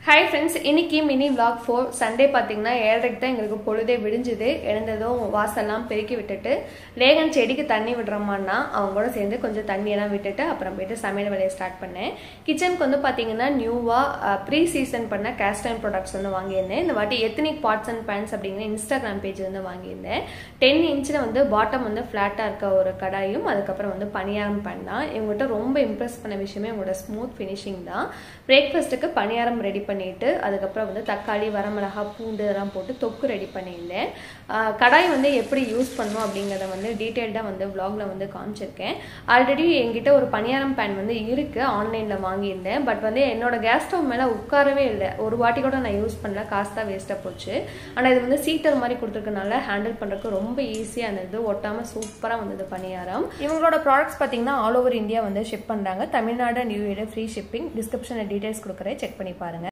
hi friends இன்னைக்கு mini vlog for Sunday பார்த்தீங்கன்னா ஏழரைக்கு தான் எங்களுக்கு பொழுதே விடிஞ்சுது எழுந்ததும் வாசல்லாம் பெருக்கி விட்டுட்டு லேகன் செடிக்கு தண்ணி விடுறோமான்னா அவங்க கூட சேர்ந்து கொஞ்சம் தண்ணியெல்லாம் விட்டுட்டு அப்புறம் போயிட்டு சமையல் வேலையை ஸ்டார்ட் பண்ணேன் கிச்சனுக்கு வந்து பார்த்தீங்கன்னா நியூவாக ப்ரீ சீசன் பண்ண கேஸ்டைன் ப்ராடக்ட்ஸ் வந்து வாங்கியிருந்தேன் இந்த வாட்டி எத்தனிக் பாட்ஸ் அண்ட் பேன்ஸ் அப்படிங்கிற இன்ஸ்டாகிராம் பேஜ் வந்து வாங்கியிருந்தேன் டென் இன்ச்சில் வந்து பாட்டம் வந்து ஃப்ளாட்டாக இருக்க ஒரு கடாயும் அதுக்கப்புறம் வந்து பணியாரம் பேன் தான் இவங்ககிட்ட ரொம்ப இம்ப்ரெஸ் பண்ண விஷயமே இவங்களோட ஸ்மூத் ஃபினிஷிங் தான் பிரேக்ஃபாஸ்ட்டுக்கு பணியாரம் ரெடி பண்ணிட்டு அதுக்கப்புறம் வந்து தக்காளி வரமிளகா பூண்டு இதெல்லாம் போட்டு தொக்கு ரெடி பண்ணியிருந்தேன் ஆஹ் கடாய் வந்து எப்படி யூஸ் பண்ணணும் அப்படிங்கிறத வந்து டீட்டெயில்டாக வந்து vlogல வந்து காமிச்சிருக்கேன் ஆல்ரெடி என்கிட்ட ஒரு பணியாரம் பேன் வந்து இருக்குது ஆன்லைனில் வாங்கியிருந்தேன் பட் வந்து என்னோட கேஸ் ஸ்டவ் மேலே உட்காரவே இல்லை ஒரு வாட்டி கூட நான் யூஸ் பண்ணல காசு தான் வேஸ்ட்டாக போச்சு ஆனால் இது வந்து சீட்டர் மாதிரி கொடுத்துருக்கனால ஹேண்டில் பண்ணுறதுக்கு ரொம்ப ஈஸியாக இருந்தது ஒட்டாமல் சூப்பராக வந்தது பணியாரம் இவங்களோட ப்ராடக்ட்ஸ் பார்த்தீங்கன்னா ஆல் ஓவர் இந்தியா வந்து ஷிப் பண்ணுறாங்க Tamil Nadu new year free shipping டிஸ்கிரிப்ஷனில் டீடைல்ஸ் கொடுக்குறேன் செக் பண்ணி பாருங்க